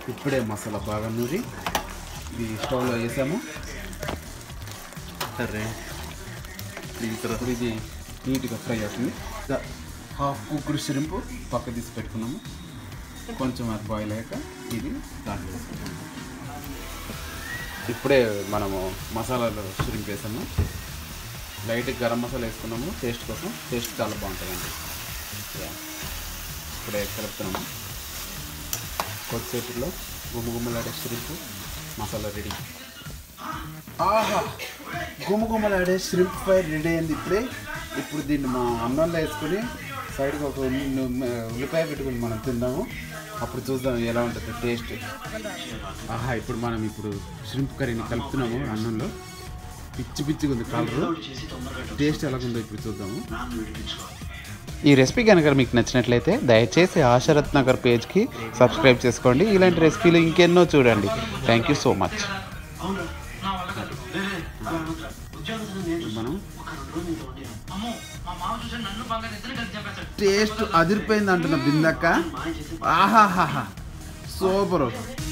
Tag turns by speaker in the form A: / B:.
A: ఇప్పుడే మసాలా బాగా నూరి ఇది స్టవ్లో వేసాము
B: సరే
A: ఇప్పుడు ఇది నీట్గా ఫ్రై అవుతుంది ద- హాఫ్ కుక్కుడు షిరింపు పక్క తీసి పెట్టుకున్నాము కొంచెం అది బాయిల్ అయ్యాక ఇది దాంట్లో వేసుకున్నాము ఇప్పుడే మనము మసాలాలు షిరింపు వేసాము లైట్ గరం మసాలా వేసుకున్నాము టేస్ట్ కోసం టేస్ట్ చాలా బాగుంటుందండి యా. ఇప్పుడే కలుపుతున్నాము కొద్దిసేపులో గుమ్మ గుమ్మలాడే షిరింపు మసాలా రెడీ ఆహా గుమగుమలాడే ష్రింప్ ఫ్రై రెడీ అయింది ఇప్పుడే ఇప్పుడు దీన్ని మా అన్నంలో వేసుకొని సైడ్కి ఒక ఉల్లి- ఉల్లిపాయ పెట్టుకొని మనం తిందాము అప్పుడు చూద్దాం ఎలా ఉంటుంది టేస్ట్ ఆహా ఇప్పుడు మనం ఇప్పుడు ష్రింప్ కర్రీని కలుపుతున్నాము అన్నంలో పిచ్చి పిచ్చిగా ఉంది కలరు టేస్ట్ ఎలాగుందో ఇప్పుడు చూద్దాము
C: ఈ రెసిపీ కనుక మీకు నచ్చినట్లయితే దయచేసి ఆశరత్ నగర్ పేజ్కి సబ్స్క్రైబ్ చేసుకోండి ఇలాంటి రెసిపీలు ఇంకెన్నో చూడండి థ్యాంక్ యూ సో మచ్
D: అవును నా వల్ల కాదు వేరే ఉద్యోగం నేను
A: మనం
D: ఒక రెండు రోజులు ఇంట్లో ఉండి అమ్మో మా మామ చూసి నన్ను బాగా నిద్ర కలిసి చెప్పేశాడు
A: టేస్ట్ అదిరిపోయింది అంటున్నా బిందక్క
D: మాయ చేసి
A: ఆహాహాహా సూపరు